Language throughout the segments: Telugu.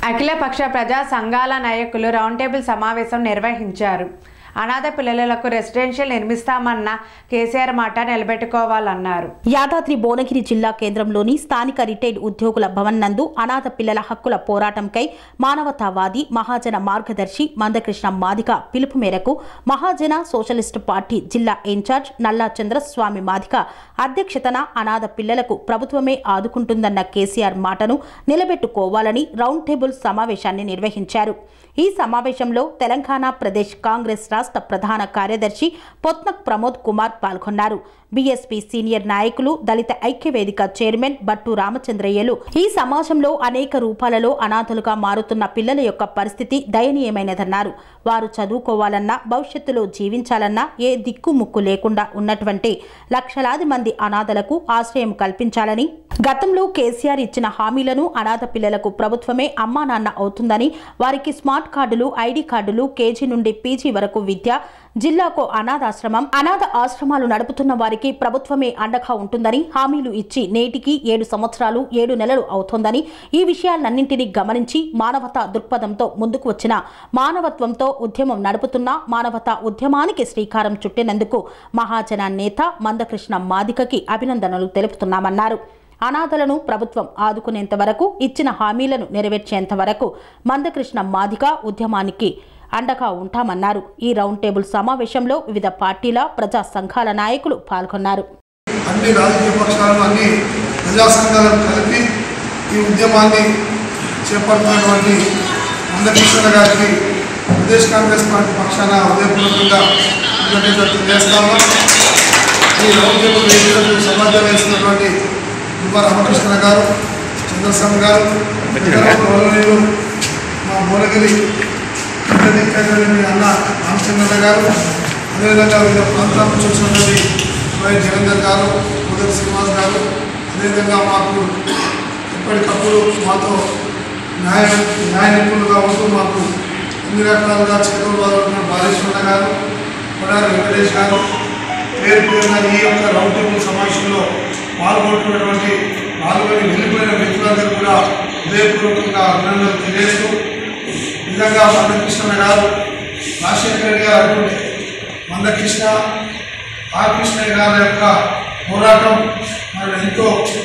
అఖిలపక్ష ప్రజా సంఘాల నాయకులు రౌండ్ టేబుల్ సమావేశం నిర్వహించారు అనాథ పిల్లలకు రెసిడెన్షియల్ నిర్మిస్తామన్న కేసీఆర్ మాట నిలబెట్టుకోవాలన్నారు యాదాద్రి భువనగిరి జిల్లా కేంద్రంలోని స్థానిక రిటైర్డ్ ఉద్యోగుల భవన్ నందు అనాథ పిల్లల హక్కుల పోరాటంకై మానవతావాది మహాజన మార్గదర్శి మందకృష్ణ మాదిక పిలుపు మేరకు మహాజన సోషలిస్టు పార్టీ జిల్లా ఇన్ఛార్జ్ నల్లా చంద్రస్వామి మాదిక అధ్యక్షతన అనాథ పిల్లలకు ప్రభుత్వమే ఆదుకుంటుందన్న కేసీఆర్ మాటను నిలబెట్టుకోవాలని రౌండ్ టేబుల్ సమావేశాన్ని నిర్వహించారు ఈ సమావేశంలో తెలంగాణ ప్రదేశ్ కాంగ్రెస్ రాష్ట్ర ప్రధాన కార్యదర్శి పొత్నక్ ప్రమోద్ కుమార్ పాల్గొన్నారు బీఎస్పీ సీనియర్ నాయకులు దళిత ఐక్యవేదిక చైర్మన్ బట్టు రామచంద్రయ్యలు ఈ సమాజంలో అనేక రూపాలలో అనాథలుగా మారుతున్న పిల్లల యొక్క పరిస్థితి దయనీయమైనదన్నారు వారు చదువుకోవాలన్నా భవిష్యత్తులో జీవించాలన్నా ఏ దిక్కు ముక్కు లేకుండా ఉన్నటువంటి లక్షలాది మంది అనాథలకు ఆశ్రయం కల్పించాలని గతంలో కేసీఆర్ ఇచ్చిన హామీలను అనాథ పిల్లలకు ప్రభుత్వమే అమ్మా నాన్న అవుతుందని వారికి స్మార్ట్ కార్డులు ఐడి కార్డులు కేజీ నుండి పీజీ వరకు విద్య జిల్లాకు అనాథాశ్రమం అనాథ ఆశ్రమాలు నడుపుతున్న వారికి ప్రభుత్వమే అండగా ఉంటుందని హామీలు ఇచ్చి నేటికి ఏడు సంవత్సరాలు ఏడు నెలలు అవుతోందని ఈ విషయాలన్నింటినీ గమనించి మానవతా దృక్పథంతో ముందుకు వచ్చిన మానవత్వంతో ఉద్యమం నడుపుతున్న మానవతా ఉద్యమానికి శ్రీకారం చుట్టినందుకు మహాజన నేత మందకృష్ణ మాదికకి అభినందనలు తెలుపుతున్నామన్నారు అనాథలను ప్రభుత్వం ఆదుకునేంత వరకు ఇచ్చిన హామీలను నెరవేర్చేంత వరకు మందకృష్ణ మాదిక ఉద్యమానికి అండగా ఉంటామన్నారు ఈ రౌండ్ టేబుల్ సమావేశంలో వివిధ పార్టీల ప్రజా సంఘాల నాయకులు పాల్గొన్నారు అన్ని రాజకీయ పక్షాలను అన్ని ప్రజా సంఘాలను కలిపి ఈ ఉద్యమాన్ని చేపడుతున్నటువంటి మందకృష్ణ గారికి ప్రదేశ్ కాంగ్రెస్ పార్టీ పక్షాన ఉదయపూర్వకంగా కృతజ్ఞతలు చేస్తాము ఈ రౌండ్ టేబుల్ వేదికలకు సమాజం వేసినటువంటి దుబ్బా రామకృష్ణ గారు చంద్రస్వామి గారు ఇతర గౌరవనీయులు మా భువనగిరి మీ అన్న రామచంద్ర గారు అదేవిధంగా వివిధ ప్రాంతాల నుంచి వచ్చినటువంటి వై జగందర్ గారు ఉదయ్ శ్రీనివాస్ గారు అదేవిధంగా మాకు ఎప్పటికప్పుడు మాతో న్యాయ న్యాయ నిపుణులుగా ఉంటూ మాకు అన్ని రకాలుగా చేతులు వాడుతున్న బాలేశ్వర గారు కొడారి వెంకటేష్ గారు పేరు పేరున ఈ యొక్క రౌండ్ టేబుల్ సమావేశంలో పాల్గొంటున్నటువంటి పాల్గొని వెళ్ళిపోయిన వ్యక్తులందరూ కూడా హృదయపూర్వకంగా అభినందనలు తెలియజేస్తూ నిజంగా మందకృష్ణ గారు రాజశేఖర రెడ్డి గారు అంటుండే మందకృష్ణ ఆర్ కృష్ణ గారి యొక్క పోరాటం మనం ఎంతో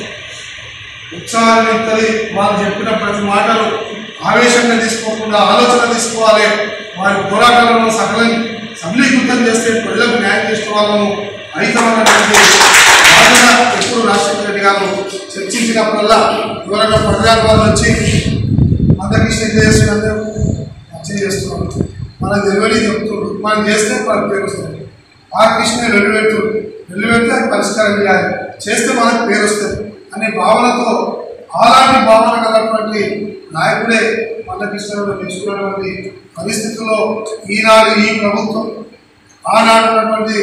ఉత్సాహాన్ని ఇస్తుంది వాళ్ళు చెప్పిన ప్రతి మాటలు ఆవేశంగా తీసుకోకుండా ఆలోచన తీసుకోవాలి వారి పోరాటాలను సకలం సబలీకృతం చేస్తే ప్రజలకు న్యాయం చేసుకోవాలను అయితమన్నటువంటి వాదన ఎప్పుడు రాజశేఖర రెడ్డి గారు చర్చించినప్పుడల్లా ఎవరైనా ప్రజల వాళ్ళు వచ్చి అందరికీ స్టేజ్ చేస్తున్నారు అచ్చే చేస్తున్నాం మనకు తెలియని చెప్తుండ్రు మనం చేస్తే మనకు పేరు వస్తుంది ఆ కృష్ణ వెళ్ళు పెట్టు వెళ్ళు పెడితే అది పరిష్కారం చేయాలి చేస్తే మనకు పేరు వస్తుంది అనే భావనతో అలాంటి భావన కలిగినటువంటి నాయకుడే మందకృష్ణలో తీసుకున్నటువంటి పరిస్థితుల్లో ఈనాడు ఈ ప్రభుత్వం ఆనాడు ఉన్నటువంటి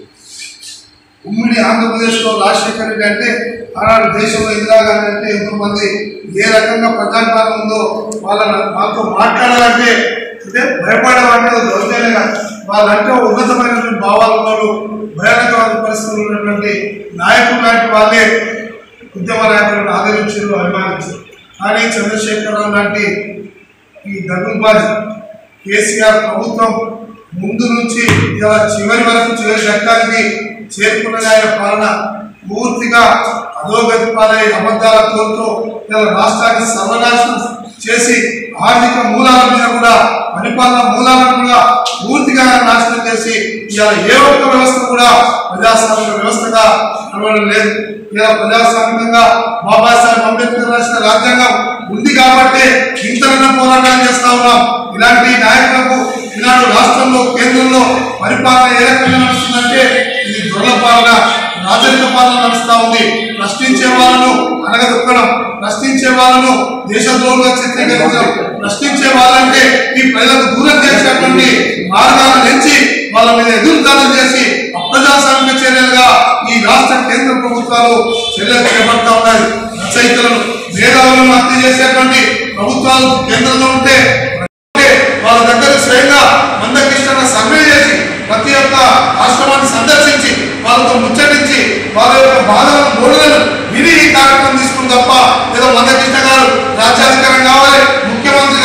ఉమ్మడి ఆంధ్రప్రదేశ్లో రాజశేఖర రెడ్డి అంటే ఆనాడు దేశంలో ఇందిరాగాంధీ అంటే ఎంతోమంది ఏ రకంగా ప్రజాపాలన ఉందో వాళ్ళ వాళ్ళతో మాట్లాడాలంటే అంటే భయపడేవాడిని దౌర్జన్యంగా వాళ్ళంటే ఉన్నతమైనటువంటి భావాలు ఉన్నారు భయానకమైన పరిస్థితులు ఉన్నటువంటి నాయకులు లాంటి వాళ్ళే ఉద్యమ నాయకులను ఆదరించారు అభిమానించారు కానీ చంద్రశేఖరరావు లాంటి ఈ దగ్గుబాజీ కేసీఆర్ ప్రభుత్వం ముందు నుంచి ఇలా చివరి వరకు చివరి ఘట్టానికి చేరుకున్న ఆయన పాలన పూర్తిగా అధోగతి పాలై అబద్ధాల తోలుతో ఇలా రాష్ట్రాన్ని సర్వనాశనం చేసి ఆర్థిక మూలాల మీద కూడా పరిపాలన మూలాలను కూడా పూర్తిగా నాశనం చేసి ఇలా ఏ ఒక్క వ్యవస్థ కూడా ప్రజాస్వామ్య వ్యవస్థగా నడవడం లేదు ఇలా ప్రజాస్వామ్యంగా బాబాసాహెబ్ అంబేద్కర్ రాసిన రాజ్యాంగం ఉంది కాబట్టి ఇంతనన్న పోరాటాలు చేస్తా ఉన్నాం ఇలాంటి నాయకులకు ఈనాడు రాష్ట్రంలో కేంద్రంలో పరిపాలన ఏ రకంగా నడుస్తుందంటే ఇది దొరల పాలన రాజరిక పాలన నడుస్తా ఉంది ప్రశ్నించే వాళ్ళను అనగదొక్కడం ప్రశ్నించే వాళ్ళను దేశద్రోహులుగా చిత్రీకరించడం ప్రశ్నించే వాళ్ళంటే ఈ ప్రజలకు దూరం చేసేటువంటి మార్గాలను ఎంచి వాళ్ళ మీద ఎదురుదానం చేసి అప్రజాస్వామిక చర్యలుగా ఈ రాష్ట్ర కేంద్ర ప్రభుత్వాలు చర్యలు చేపడతా ఉన్నాయి రచయితలను మేధావులను హత్య చేసేటువంటి ప్రభుత్వాలు కేంద్రంలో ఉంటే అంటే వాళ్ళ దగ్గర స్వయంగా మందకృష్ణ సర్వే చేసి ప్రతి ఒక్క ఆశ్రమాన్ని సందర్శించి వాళ్ళతో ముచ్చటించి వాళ్ళ యొక్క బాధలను బోధనలు విని ఈ కార్యక్రమం తీసుకుని తప్ప ఏదో మందకృష్ణ గారు రాజ్యాధికారం కావాలి ముఖ్యమంత్రి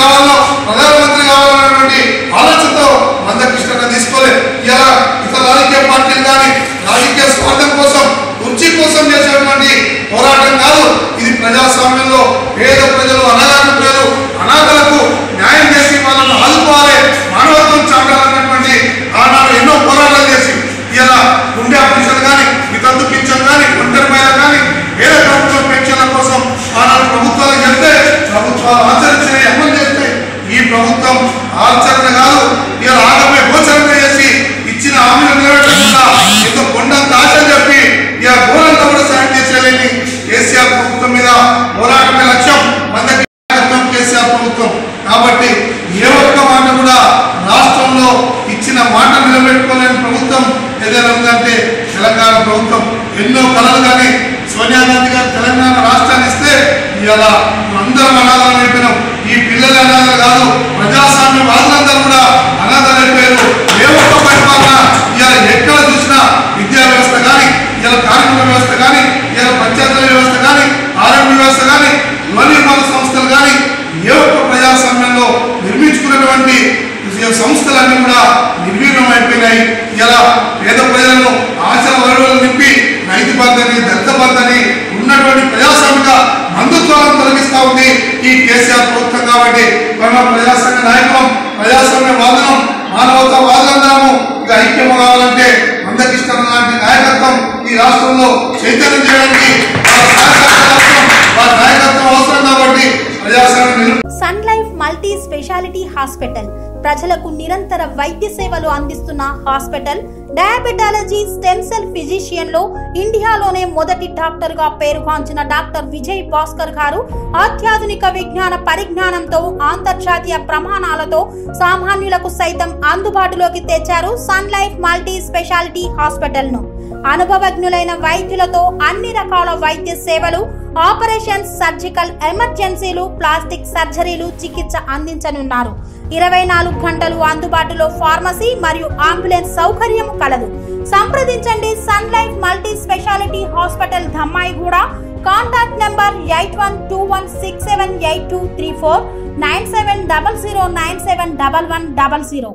ప్రభుత్వం ఆచరణ కాదు ఇలా ఆగమే గోచరణ చేసి ఇచ్చిన హామీలు నిలబెట్టకుండా ఎంతో కొండంత ఆశ చెప్పి ఇక ఘోరంతా కూడా సాయం చేసేయాలని కేసీఆర్ ప్రభుత్వం మీద పోరాటమే లక్ష్యం మందకి నాయకత్వం కేసీఆర్ ప్రభుత్వం కాబట్టి ఏ ఒక్క మాట కూడా రాష్ట్రంలో ఇచ్చిన మాట నిలబెట్టుకోలేని ప్రభుత్వం ఏదైనా ఉందంటే తెలంగాణ ప్రభుత్వం ఎన్నో కళలు కానీ సోనియా గాంధీ గారు తెలంగాణ రాష్ట్రాన్ని ఇస్తే ఇవాళ అందరం అనాథాలు అయిపోయినాం ఈ పిల్లలు అనాథలు కాదు ప్రజాస్వామ్య వాదులందరూ కూడా అనాథలు అయిపోయారు ఏ ఒక్క పరిపాలన ఇవాళ ఎక్కడ చూసినా విద్యా వ్యవస్థ కానీ ఇవాళ కార్మిక వ్యవస్థ కానీ ఇవాళ పంచాయతీల వ్యవస్థ కానీ ఆరోగ్య వ్యవస్థ కానీ గృహ నిర్మాణ సంస్థలు కానీ ఏ ఒక్క ప్రజాస్వామ్యంలో నిర్మించుకున్నటువంటి ఈ సంస్థలన్నీ కూడా నిర్వీర్యం అయిపోయినాయి ఇలా పేద ప్రజలను ఆశల వరువులు నింపి రైతు బంధని దళిత బంధని ఉన్నటువంటి ప్రజాస్వామిక బంధుత్వాలను తొలగిస్తా ఉంది ఈ కేసీఆర్ ప్రభుత్వం కాబట్టి మన ప్రజాస్వామ్య నాయకం ప్రజాస్వామ్య వాదనం మానవతా వాదనందరము ఇక ఐక్యం కావాలంటే అందకిష్టం లాంటి నాయకత్వం ఈ రాష్ట్రంలో చైతన్యం చేయడానికి వారి సహకారం అవసరం, వారి నాయకత్వం అవసరం కాబట్టి ప్రజాస్వామ్య నిలు Sun Life multi speciality hospital ప్రజలకు నిరంతర వైద్య సేవలు అందిస్తున్న hospital diabetology stem cell physician లో ఇండియాలోనే మొదటి డాక్టర్ గా పేరుగాంచిన డాక్టర్ విజయ్ భాస్కర్ గారు అత్యాధునిక విజ్ఞాన పరిజ్ఞానంతో అంతర్జాతీయ ప్రమాణాలతో సామాన్యులకు సైతం అందుబాటులోకి తెచ్చారు Sun Life multi speciality hospital ను అనుభవజ్ఞులైన వైద్యులతో అన్ని రకాల వైద్య సేవలు ఆపరేషన్స్ సర్జికల్ ఎమర్జెన్సీలు ప్లాస్టిక్ సర్జరీలు చికిత్స అందించనున్నారు ఇరవై నాలుగు గంటలు అందుబాటులో ఫార్మసీ మరియు అంబులెన్స్ సౌకర్యం కలదు సంప్రదించండి Sun Life multi speciality hospital Dhammaiguda contact number eight one two one six seven eight two three four nine seven double zero nine seven double one double zero